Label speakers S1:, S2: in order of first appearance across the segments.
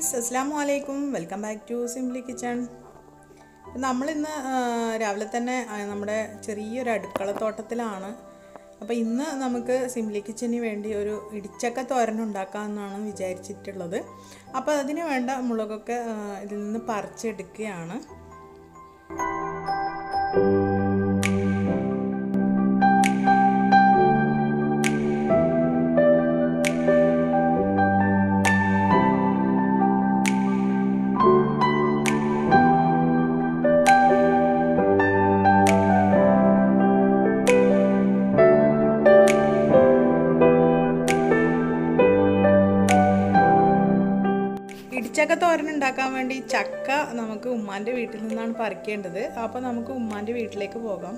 S1: friends അസ്സാം വലൈക്കും welcome back to simply kitchen നമ്മളിന്ന് ആ, രാവിലെ തന്നെ ആ, നമ്മുടെ ചെറിയൊരു അടുക്കളത്തോട്ടത്തിലാണ് അപ്പോൾ ഇന്ന് നമുക്ക് സിംപ്ലി കിച്ചന് വേണ്ടി ഒരു ഇടിച്ചക്ക തോരൻ ഉണ്ടാക്കാമെന്നാണ് വിചാരിച്ചിട്ടുള്ളത് അപ്പോൾ അതിന് വേണ്ട മുളകൊക്കെ ആ, ഇതിൽ നിന്ന് പറിച്ചെടുക്കുകയാണ് ഇടിച്ചക്ക തോരൻ ഉണ്ടാക്കാൻ വേണ്ടി ചക്ക നമുക്ക് ഉമ്മാൻ്റെ വീട്ടിൽ നിന്നാണ് പറിക്കേണ്ടത് അപ്പോൾ നമുക്ക് ഉമ്മാൻ്റെ വീട്ടിലേക്ക് പോകാം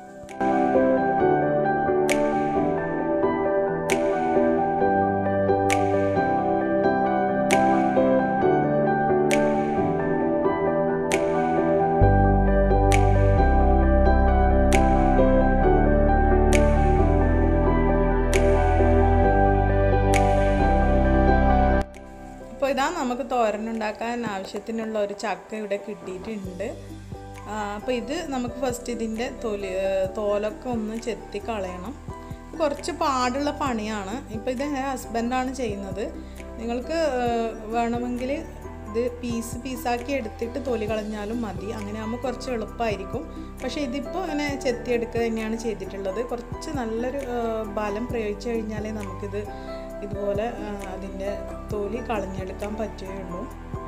S1: അപ്പോൾ ഇതാ നമുക്ക് തോരൻ ഉണ്ടാക്കാൻ ആവശ്യത്തിനുള്ള ഒരു ചക്ക ഇവിടെ കിട്ടിയിട്ടുണ്ട് അപ്പോൾ ഇത് നമുക്ക് ഫസ്റ്റ് ഇതിൻ്റെ തൊലി ഏഹ് തോലൊക്കെ ഒന്ന് ചെത്തി കളയണം കുറച്ച് പാടുള്ള പണിയാണ് ഇപ്പോൾ ഇത് എൻ്റെ ഹസ്ബൻഡാണ് ചെയ്യുന്നത് നിങ്ങൾക്ക് ഏഹ് വേണമെങ്കിൽ ഇത് പീസ് പീസാക്കി എടുത്തിട്ട് തൊലി കളഞ്ഞാലും മതി അങ്ങനെ ആകുമ്പോൾ കുറച്ച് എളുപ്പമായിരിക്കും പക്ഷേ ഇതിപ്പോൾ ഇങ്ങനെ ചെത്തിയെടുക്കുക തന്നെയാണ് ചെയ്തിട്ടുള്ളത് കുറച്ച് നല്ലൊരു ഏഹ് ബലം പ്രയോഗിച്ചു കഴിഞ്ഞാലേ നമുക്കിത് ഇതുപോലെ ആ, അതിൻ്റെ തൊലി കളഞ്ഞെടുക്കാൻ പറ്റുകയുള്ളൂ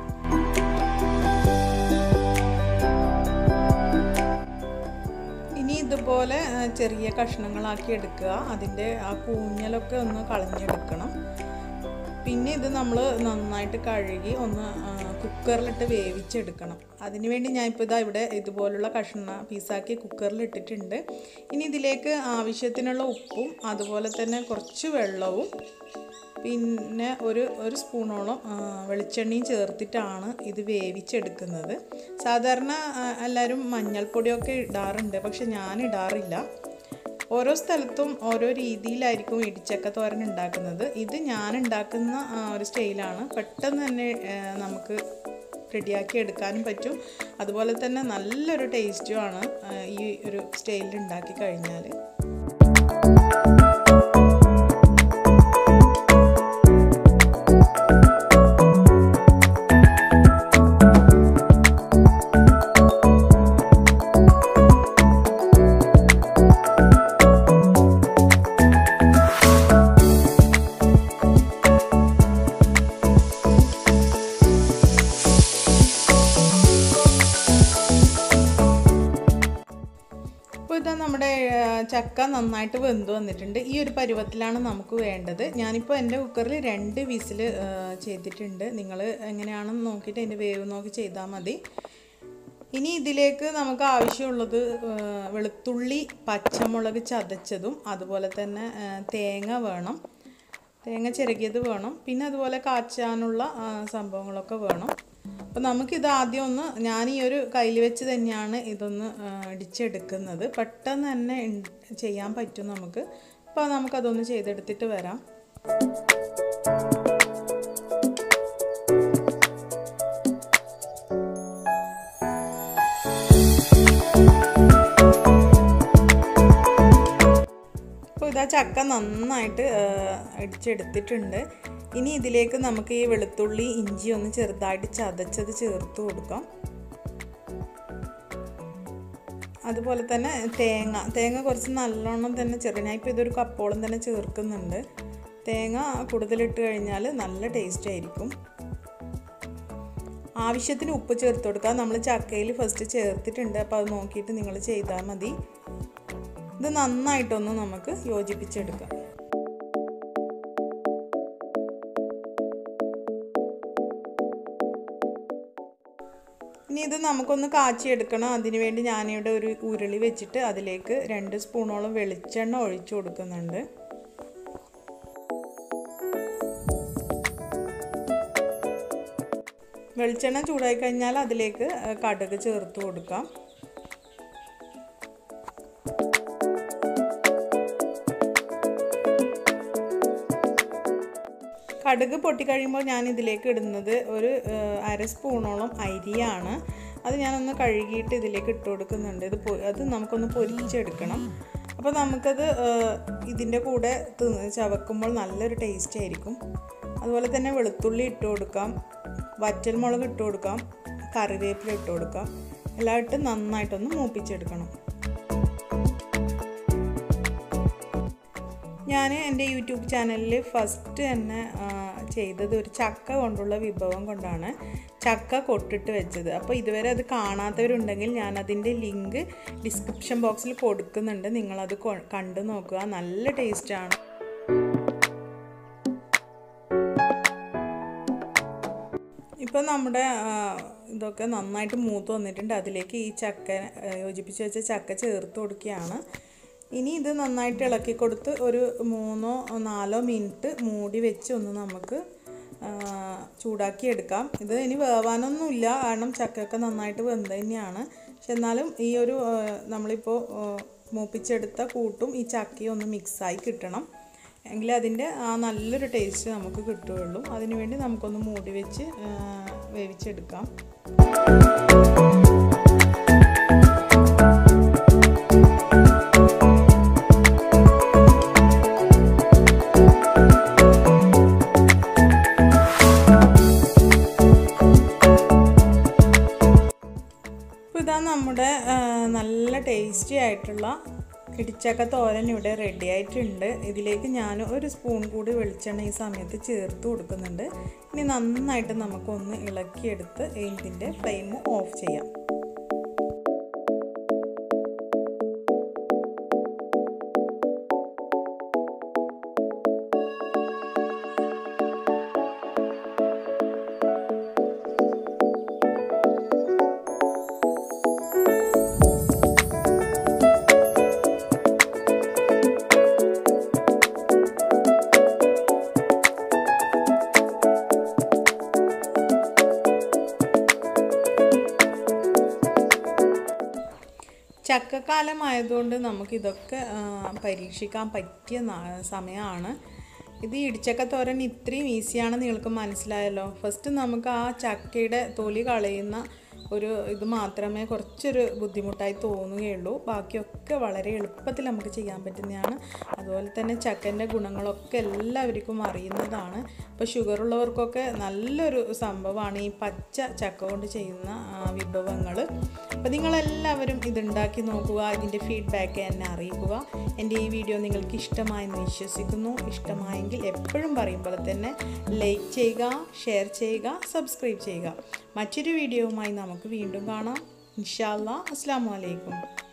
S1: ഇനി ഇതുപോലെ ആ, ചെറിയ കഷ്ണങ്ങളാക്കി എടുക്കുക അതിൻ്റെ ആ കൂഞ്ഞലൊക്കെ ഒന്ന് കളഞ്ഞെടുക്കണം പിന്നെ ഇത് നമ്മൾ നന്നായിട്ട് കഴുകി ഒന്ന് ആ, കുക്കറിലിട്ട് വേവിച്ചെടുക്കണം അതിനുവേണ്ടി ഞാൻ ഇപ്പോൾ ഇതാ ഇവിടെ ഇതുപോലുള്ള കഷ്ണ പീസാക്കി കുക്കറിൽ ഇട്ടിട്ടുണ്ട് ഇനി ഇതിലേക്ക് ആവശ്യത്തിനുള്ള ഉപ്പും അതുപോലെ തന്നെ കുറച്ച് വെള്ളവും പിന്നെ ഒരു ഒരു സ്പൂണോളം ആ, വെളിച്ചെണ്ണയും ചേർത്തിട്ടാണ് ഇത് വേവിച്ചെടുക്കുന്നത് സാധാരണ ആ, എല്ലാവരും മഞ്ഞൾപ്പൊടിയൊക്കെ ഇടാറുണ്ട് പക്ഷെ ഞാൻ ഇടാറില്ല ഓരോ സ്ഥലത്തും ഓരോ രീതിയിലായിരിക്കും ഇടിച്ചക്ക തോരൻ ഉണ്ടാക്കുന്നത് ഇത് ഞാൻ ഉണ്ടാക്കുന്ന ആ, ഒരു സ്റ്റൈലാണ് പെട്ടെന്ന് തന്നെ ആ, നമുക്ക് റെഡിയാക്കി എടുക്കാനും പറ്റും അതുപോലെ തന്നെ നല്ലൊരു ടേസ്റ്റുമാണ് ആ, ഈ ഒരു സ്റ്റൈലിൽ ഉണ്ടാക്കി കഴിഞ്ഞാൽ ഇപ്പോൾ ഇതാ നമ്മുടെ ആ, ചക്ക നന്നായിട്ട് വെന്ത് വന്നിട്ടുണ്ട് ഈ ഒരു പരുവത്തിലാണ് നമുക്ക് വേണ്ടത് ഞാനിപ്പോൾ എൻ്റെ കുക്കറിൽ രണ്ട് വിസിൽ ചെയ്തിട്ടുണ്ട് നിങ്ങൾ എങ്ങനെയാണെന്ന് നോക്കിയിട്ട് അതിൻ്റെ വേവ് നോക്കി ചെയ്താൽ മതി ഇനി ഇതിലേക്ക് നമുക്ക് ആവശ്യമുള്ളത് ആ, വെളുത്തുള്ളി പച്ചമുളക് ചതച്ചതും അതുപോലെ തന്നെ ആ, തേങ്ങ വേണം തേങ്ങ ചിരകിയത് വേണം പിന്നെ അതുപോലെ കാച്ചാനുള്ള ആ, സംഭവങ്ങളൊക്കെ വേണം അപ്പോൾ നമുക്കിത് ആദ്യം ഒന്ന് ഞാൻ ഈ ഒരു കയ്യിൽ വെച്ച് തന്നെയാണ് ഇതൊന്ന് ആ, ഇടിച്ചെടുക്കുന്നത് പെട്ടെന്ന് തന്നെ ഇൺ- ചെയ്യാൻ പറ്റും നമുക്ക് അപ്പോൾ നമുക്കതൊന്ന് ചെയ്തെടുത്തിട്ട് വരാം അപ്പോൾ ഇതാ ചക്ക നന്നായിട്ട് ആ, ഇടിച്ചെടുത്തിട്ടുണ്ട് ഇനി ഇതിലേക്ക് നമുക്ക് ഈ വെളുത്തുള്ളി ഇഞ്ചി ഒന്ന് ചെറുതായിട്ട് ചതച്ചത് ചേർത്ത് കൊടുക്കാം അതുപോലെ തന്നെ തേങ്ങ തേങ്ങ കുറച്ച് നല്ലോണം തന്നെ ചെറിയ ഞാൻ ഇപ്പോൾ ഇതൊരു കപ്പോളം തന്നെ ചേർക്കുന്നുണ്ട് തേങ്ങ കൂടുതലിട്ട് കഴിഞ്ഞാൽ നല്ല ടേസ്റ്റ് ആയിരിക്കും ആവശ്യത്തിന് ഉപ്പ് ചേർത്ത് കൊടുക്കുക നമ്മൾ ചക്കയിൽ ഫസ്റ്റ് ചേർത്തിട്ടുണ്ട് അപ്പോൾ അത് നോക്കിയിട്ട് നിങ്ങൾ ചെയ്താൽ മതി ഇത് നന്നായിട്ടൊന്ന് നമുക്ക് യോജിപ്പിച്ചെടുക്കാം ഇനി ഇത് നമുക്കൊന്ന് കാച്ചിയെടുക്കണം അതിന് വേണ്ടി ഞാനിവിടെ ഒരു ഉരുളി വെച്ചിട്ട് അതിലേക്ക് രണ്ട് സ്പൂണോളം വെളിച്ചെണ്ണ ഒഴിച്ചു കൊടുക്കുന്നുണ്ട് വെളിച്ചെണ്ണ ചൂടായി കഴിഞ്ഞാൽ അതിലേക്ക് ഏഹ്, കടുക് ചേർത്ത് കൊടുക്കാം കടുക് പൊട്ടിക്കഴിയുമ്പോൾ ഞാൻ ഇതിലേക്ക് ഇടുന്നത് ഒരു അര സ്പൂണോളം അരിയാണ് അത് ഞാനൊന്ന് കഴുകിയിട്ട് ഇതിലേക്ക് ഇട്ട് കൊടുക്കുന്നുണ്ട് ഇത് അത് നമുക്കൊന്ന് പൊരിച്ചെടുക്കണം അപ്പോൾ നമുക്കത് ഇതിൻ്റെ കൂടെ ചവക്കുമ്പോൾ നല്ലൊരു ടേസ്റ്റ് ആയിരിക്കും അതുപോലെ തന്നെ വെളുത്തുള്ളി ഇട്ട് കൊടുക്കാം വറ്റൽമുളക് ഇട്ട് കൊടുക്കാം കറിവേപ്പില ഇട്ട് കൊടുക്കാം എല്ലാം ഇട്ട് നന്നായിട്ടൊന്ന് മൂപ്പിച്ചെടുക്കണം ഞാൻ എൻ്റെ യൂട്യൂബ് ചാനലിൽ ഫസ്റ്റ് തന്നെ ചെയ്തത് ഒരു ചക്ക കൊണ്ടുള്ള വിഭവം കൊണ്ടാണ് ചക്ക കൊട്ടിട്ട് വെച്ചത് അപ്പോൾ ഇതുവരെ അത് കാണാത്തവരുണ്ടെങ്കിൽ ഞാൻ അതിൻ്റെ ലിങ്ക് ഡിസ്ക്രിപ്ഷൻ ബോക്സിൽ കൊടുക്കുന്നുണ്ട് നിങ്ങളത് കണ്ടു നോക്കുക നല്ല ടേസ്റ്റാണ് ഇപ്പോൾ നമ്മുടെ ഇതൊക്കെ നന്നായിട്ട് മൂത്ത് വന്നിട്ടുണ്ട് അതിലേക്ക് ഈ ചക്ക യോജിപ്പിച്ച് വെച്ച ചക്ക ചേർത്ത് കൊടുക്കുകയാണ് ഇനി ഇത് നന്നായിട്ട് ഇളക്കി കൊടുത്ത് ഒരു മൂന്നോ നാലോ മിനിറ്റ് മൂടി വെച്ച് ഒന്ന് നമുക്ക് ചൂടാക്കി എടുക്കാം ഇത് ഇനി വേവാനൊന്നുമില്ല കാരണം ചക്കയൊക്കെ നന്നായിട്ട് വെന്ത് തന്നെയാണ് പക്ഷെ എന്നാലും ഈ ഒരു നമ്മളിപ്പോൾ മൂപ്പിച്ചെടുത്ത കൂട്ടും ഈ ചക്കയും ഒന്ന് മിക്സായി കിട്ടണം എങ്കിലേ അതിൻ്റെ ആ നല്ലൊരു ടേസ്റ്റ് നമുക്ക് കിട്ടുകയുള്ളൂ അതിനുവേണ്ടി നമുക്കൊന്ന് മൂടി വെച്ച് വേവിച്ചെടുക്കാം ഇതാ നമ്മുടെ നല്ല ടേസ്റ്റി ആയിട്ടുള്ള ഇടിച്ചക്ക തോരൻ ഇവിടെ റെഡി ആയിട്ടുണ്ട് ഇതിലേക്ക് ഞാൻ ഒരു സ്പൂൺ കൂടി വെളിച്ചെണ്ണ ഈ സമയത്ത് ചേർത്ത് കൊടുക്കുന്നുണ്ട് ഇനി നന്നായിട്ട് നമുക്കൊന്ന് ഇളക്കിയെടുത്ത് ഇതിൻ്റെ ഫ്ലെയിം ഓഫ് ചെയ്യാം ചക്കക്കാലമായതുകൊണ്ട് നമുക്കിതൊക്കെ പരീക്ഷിക്കാൻ പറ്റിയ സമയമാണ് ഇത് ഇടിച്ചക്ക തോരൻ ഇത്രയും ഈസിയാണെന്ന് നിങ്ങൾക്ക് മനസ്സിലായല്ലോ ഫസ്റ്റ് നമുക്ക് ആ ചക്കയുടെ തൊലി കളയുന്ന ഒരു ഇത് മാത്രമേ കുറച്ചൊരു ബുദ്ധിമുട്ടായി തോന്നുകയുള്ളൂ ബാക്കിയൊക്കെ വളരെ എളുപ്പത്തിൽ നമുക്ക് ചെയ്യാൻ പറ്റുന്നതാണ് അതുപോലെ തന്നെ ചക്കൻ്റെ ഗുണങ്ങളൊക്കെ എല്ലാവർക്കും അറിയുന്നതാണ് അപ്പോൾ ഷുഗർ ഉള്ളവർക്കൊക്കെ നല്ലൊരു സംഭവമാണ് ഈ പച്ച ചക്ക കൊണ്ട് ചെയ്യുന്ന വിഭവങ്ങൾ അപ്പോൾ നിങ്ങളെല്ലാവരും ഇതുണ്ടാക്കി നോക്കുക ഇതിൻ്റെ ഫീഡ്ബാക്ക് എന്നെ അറിയിക്കുക എൻ്റെ ഈ വീഡിയോ നിങ്ങൾക്ക് ഇഷ്ടമായെന്ന് വിശ്വസിക്കുന്നു ഇഷ്ടമായെങ്കിൽ എപ്പോഴും പറയും പോലെ തന്നെ ലൈക്ക് ചെയ്യുക ഷെയർ ചെയ്യുക സബ്സ്ക്രൈബ് ചെയ്യുക മറ്റൊരു വീഡിയോവുമായി നമുക്ക് വീണ്ടും കാണാം ഇൻഷാല്ലാ അസ്സാം വലൈക്കും